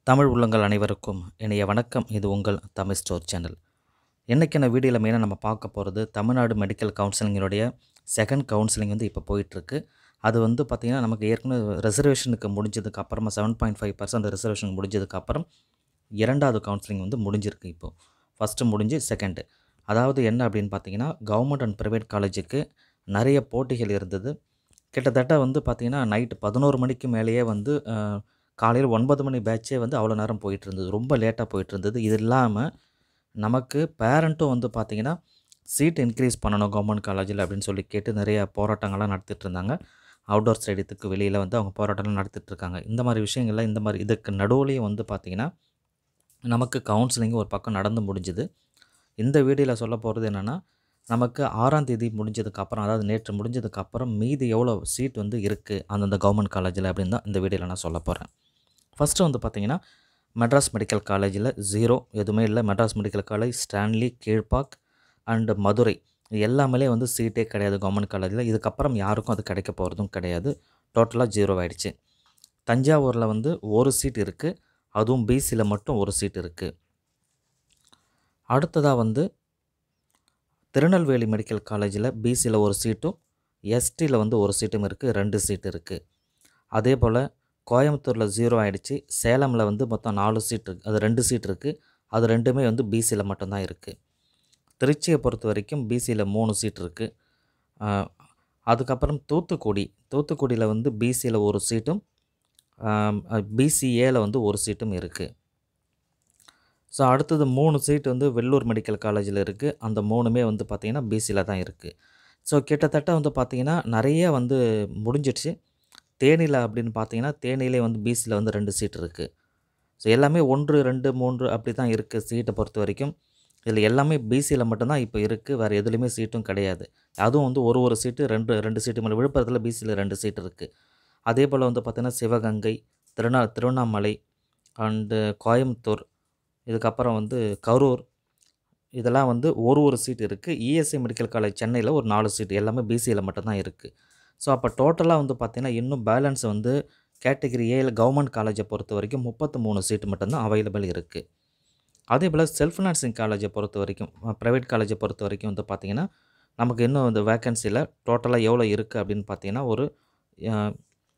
தமிழ் உள்ளங்கள் அனைவருக்கும் இனிய வணக்கம் இது உங்கள் தமிழ் ஸ்டோர் சேனல் இன்றைக்கான வீடியோவில் மெயினாக நம்ம பார்க்க போகிறது தமிழ்நாடு மெடிக்கல் கவுன்சிலிங்கினுடைய செகண்ட் கவுன்சிலிங் வந்து இப்போ போயிட்டுருக்கு அது வந்து பார்த்திங்கன்னா நமக்கு ஏற்கனவே ரிசர்வேஷனுக்கு முடிஞ்சதுக்கு அப்புறமா seven point five percent reservation முடிஞ்சதுக்கு அப்புறம் இரண்டாவது கவுன்சிலிங் வந்து முடிஞ்சிருக்கு இப்போது ஃபஸ்ட்டு முடிஞ்சு செகண்டு அதாவது என்ன அப்படின்னு பார்த்தீங்கன்னா கவர்மெண்ட் அண்ட் ப்ரைவேட் காலேஜுக்கு நிறைய போட்டிகள் இருந்தது கிட்டத்தட்ட வந்து பார்த்திங்கன்னா நைட்டு பதினோரு மணிக்கு மேலேயே வந்து அஹ், காலையில் ஒன்பது மணி பேட்சே வந்து அவ்வளோ நேரம் போயிட்டு இருந்தது ரொம்ப லேட்டாக போயிட்டு இருந்தது இது இல்லாமல் நமக்கு பேரண்ட்டும் வந்து பார்த்திங்கன்னா சீட் இன்க்ரீஸ் பண்ணணும் கவர்மெண்ட் காலேஜில் அப்படின்னு சொல்லி கேட்டு நிறைய போராட்டங்கள்லாம் நடத்திட்டு இருந்தாங்க அவுட்டோர் ஸ்டேடியத்துக்கு வெளியில் வந்து அவங்க போராட்டம்லாம் நடத்திட்டு இருக்காங்க இந்த மாதிரி விஷயங்கள்லாம் இந்த மாதிரி இதுக்கு நடுவுலையும் வந்து பார்த்திங்கன்னா நமக்கு கவுன்சிலிங் ஒரு பக்கம் நடந்து முடிஞ்சுது இந்த வீடியோவில் சொல்ல போகிறது என்னென்னா நமக்கு ஆறாம் தேதி முடிஞ்சதுக்கு அப்புறம் அதாவது நேற்று முடிஞ்சதுக்கு அப்புறம் மீதி எவ்வளோ சீட் வந்து இருக்குது அந்தந்த கவர்மெண்ட் காலேஜில் அப்படின்னு தான் இந்த வீடியோவில் நான் சொல்ல போகிறேன் ஃபஸ்ட்டு வந்து பார்த்திங்கன்னா மெட்ராஸ் மெடிக்கல் காலேஜில் ஜீரோ எதுவுமே இல்லை Madras medical college Stanley Kilpauk and Madurai இது எல்லாமே வந்து சீட்டே கிடையாது கவர்மெண்ட் காலேஜில் இதுக்கப்புறம் யாருக்கும் அது கிடைக்க போகிறதும் கிடையாது டோட்டலாக ஜீரோ ஆயிடுச்சு தஞ்சாவூரில் வந்து ஒரு சீட் இருக்குது அதுவும் பிசியில் மட்டும் ஒரு சீட் இருக்குது அடுத்ததாக வந்து திருநெல்வேலி மெடிக்கல் காலேஜில் பிசியில் ஒரு சீட்டும் எஸ்டியில் வந்து ஒரு சீட்டும் இருக்குது ரெண்டு சீட் இருக்குது அதே போல் கோயம்புத்தூரில் ஜீரோ ஆயிடுச்சு சேலமில் வந்து மொத்தம் நாலு சீட் இருக்குது அது ரெண்டு சீட் இருக்குது அது ரெண்டுமே வந்து பிசியில் மட்டும்தான் இருக்குது திருச்சியை பொறுத்த வரைக்கும் பிசியில் மூணு சீட் இருக்குது அதுக்கப்புறம் தூத்துக்குடி தூத்துக்குடியில் வந்து பிசியில் ஒரு சீட்டும் பிசிஏல வந்து ஒரு சீட்டும் இருக்குது ஸோ அடுத்தது மூணு சீட் வந்து வெள்ளூர் மெடிக்கல் காலேஜில் இருக்குது அந்த மூணுமே வந்து பார்த்திங்கன்னா பிசியில் தான் இருக்குது ஸோ கிட்டத்தட்ட வந்து பார்த்திங்கன்னா நிறைய வந்து முடிஞ்சிடுச்சு தேனியில் அப்படின்னு பார்த்தீங்கன்னா தேனியிலே வந்து பிசியில் வந்து ரெண்டு சீட் இருக்குது ஸோ எல்லாமே ஒன்று ரெண்டு மூன்று அப்படி தான் இருக்குது சீட்டை பொறுத்த வரைக்கும் இதில் எல்லாமே பிசியில் மட்டும்தான் இப்போ இருக்குது வேறு எதுலேயுமே சீட்டும் கிடையாது அதுவும் வந்து ஒரு ஒரு சீட்டு ரெண்டு ரெண்டு சீட்டு மேலே விழுப்புரத்தில் பிசியில் ரெண்டு சீட் இருக்குது அதே போல் வந்து பார்த்திங்கன்னா சிவகங்கை திருநா திருவண்ணாமலை அண்டு கோயம்புத்தூர் இதுக்கப்புறம் வந்து கரூர் இதெல்லாம் வந்து ஒரு ஒரு சீட் இருக்குது இஎஸ்ஐ மெடிக்கல் காலேஜ் சென்னையில் ஒரு நாலு சீட் எல்லாமே பிசியில் மட்டும்தான் இருக்குது ஸோ அப்போ டோட்டலாக வந்து பார்த்திங்கன்னா இன்னும் பேலன்ஸ் வந்து கேட்டகரி ஏல கவர்மெண்ட் காலேஜை பொறுத்த வரைக்கும் முப்பத்து மூணு சீட்டு மட்டும்தான் அவைலபிள் இருக்குது அதே போல் செல்ஃப் ஃபினான்சிங் காலேஜை பொறுத்த வரைக்கும் ப்ரைவேட் காலேஜை பொறுத்த வரைக்கும் வந்து பார்த்திங்கன்னா நமக்கு இன்னும் இந்த வேக்கன்சியில் டோட்டலாக எவ்வளோ இருக்குது அப்படின்னு பார்த்தீங்கன்னா ஒரு அஹ்,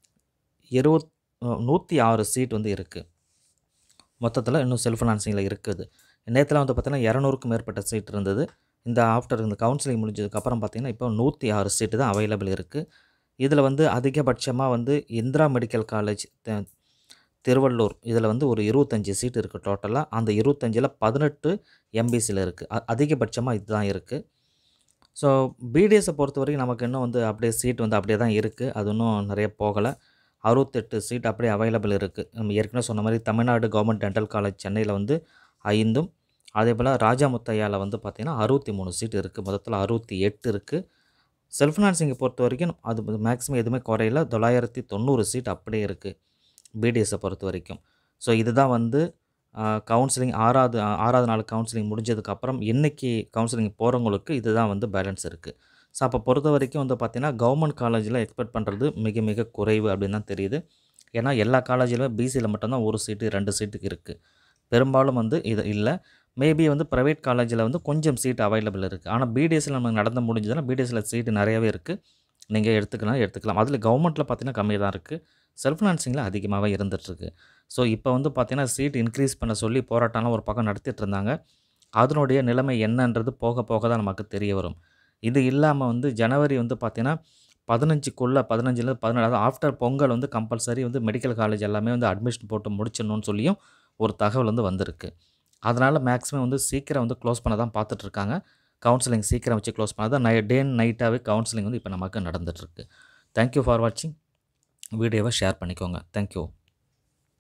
இருபத் நூற்றி ஆறு சீட் வந்து இருக்குது மொத்தத்தில் இன்னும் செல்ஃப் ஃபினான்சிங்கில் இருக்குது நேற்றுல வந்து பார்த்திங்கன்னா இரநூறுக்கும் மேற்பட்ட சீட் இருந்தது இந்த ஆஃப்டர் இந்த கவுன்சிலிங் முடிஞ்சதுக்கப்புறம் பார்த்திங்கன்னா இப்போ நூற்றி ஆறு சீட்டு தான் அவைலபிள் இருக்குது இதில் வந்து அதிகபட்சமாக வந்து இந்திரா மெடிக்கல் காலேஜ் த- திருவள்ளூர் இதில் வந்து ஒரு இருபத்தஞ்சி சீட் இருக்குது டோட்டலாக அந்த இருபத்தஞ்சில் பதினெட்டு எம்பிசியில் இருக்குது அதிகபட்சமாக இதுதான் இருக்குது ஸோ பிடிஎஸை பொறுத்த வரைக்கும் நமக்கு இன்னும் வந்து அப்படியே சீட் வந்து அப்படியே தான் இருக்குது அது இன்னும் நிறைய போகலை அறுபத்தெட்டு சீட் அப்படியே அவைலபிள் இருக்குது நம்ம ஏற்கனவே சொன்ன மாதிரி தமிழ்நாடு கவர்மெண்ட் டென்டல் காலேஜ் சென்னையில் வந்து ஐந்தும் அதே போல் ராஜாமுத்தையாவில் வந்து பார்த்திங்கன்னா அறுபத்தி மூணு சீட் இருக்குது மொத்தத்தில் அறுபத்தி எட்டு இருக்குது செல்ஃப் ஃபினான்சிங்கை பொறுத்த வரைக்கும் அது மேக்ஸிமம் எதுவுமே குறையில தொள்ளாயிரத்தி தொண்ணூறு சீட் அப்படியே இருக்குது பிடிஎஸை பொறுத்த வரைக்கும் ஸோ இதுதான் வந்து கவுன்சிலிங் ஆறாவது ஆறாவது நாள் கவுன்சிலிங் முடிஞ்சதுக்கப்புறம் இன்றைக்கி கவுன்சிலிங் போகிறவங்களுக்கு இதுதான் வந்து பேலன்ஸ் இருக்குது ஸோ அப்போ பொறுத்த வரைக்கும் வந்து பார்த்திங்கன்னா கவர்மெண்ட் காலேஜில் எக்ஸ்பெக்ட் பண்ணுறது மிக மிக குறைவு அப்படின்னு தான் தெரியுது ஏன்னா எல்லா காலேஜிலுமே பிசியில் மட்டும்தான் ஒரு சீட்டு ரெண்டு சீட்டுக்கு இருக்குது பெரும்பாலும் வந்து இது இல்லை மேபி வந்து ப்ரைவேட் காலேஜில் வந்து கொஞ்சம் சீட் அவைலபிள் இருக்குது ஆனால் பிடிஎஸ்சில் நமக்கு நடந்து முடிஞ்சதுன்னா பிடிஎஸ்சில் சீட்டு நிறையவே இருக்குது நீங்கள் எடுத்துக்கலாம் எடுத்துக்கலாம் அதில் கவர்மெண்ட்டில் பார்த்தீங்கன்னா கம்மியாக தான் இருக்குது செல்ஃப் ஃபினான்சிங்கில் அதிகமாகவே இருந்துகிட்ருக்கு ஸோ இப்போ வந்து பார்த்தீங்கன்னா சீட் இன்க்ரீஸ் பண்ண சொல்லி போராட்டம்லாம் ஒரு பக்கம் நடத்திட்டு இருந்தாங்க அதனுடைய நிலைமை என்னன்றது போக போக தான் நமக்கு தெரிய வரும் இது இல்லாமல் வந்து ஜனவரி வந்து பார்த்தீங்கன்னா பதினஞ்சுக்குள்ளே பதினஞ்சுலேருந்து பதினேழு அதாவது ஆஃப்டர் பொங்கல் வந்து கம்பல்சரி வந்து மெடிக்கல் காலேஜ் எல்லாமே வந்து அட்மிஷன் போட்டு முடிச்சிடணும்னு சொல்லியும் ஒரு தகவல் வந்து வந்திருக்கு அதனால் மேக்ஸிமம் வந்து சீக்கிரம் வந்து க்ளோஸ் பண்ண தான் பார்த்துட்ருக்காங்க கவுன்சிலிங் சீக்கிரம் வச்சு க்ளோஸ் பண்ணால் தான் நை டே நைட்டாகவே கவுன்சிலிங் வந்து இப்போ நமக்கு நடந்துகிட்ருக்கு தேங்க்யூ ஃபார் வாட்சிங் வீடியோவை ஷேர் பண்ணிக்கோங்க தேங்க்யூ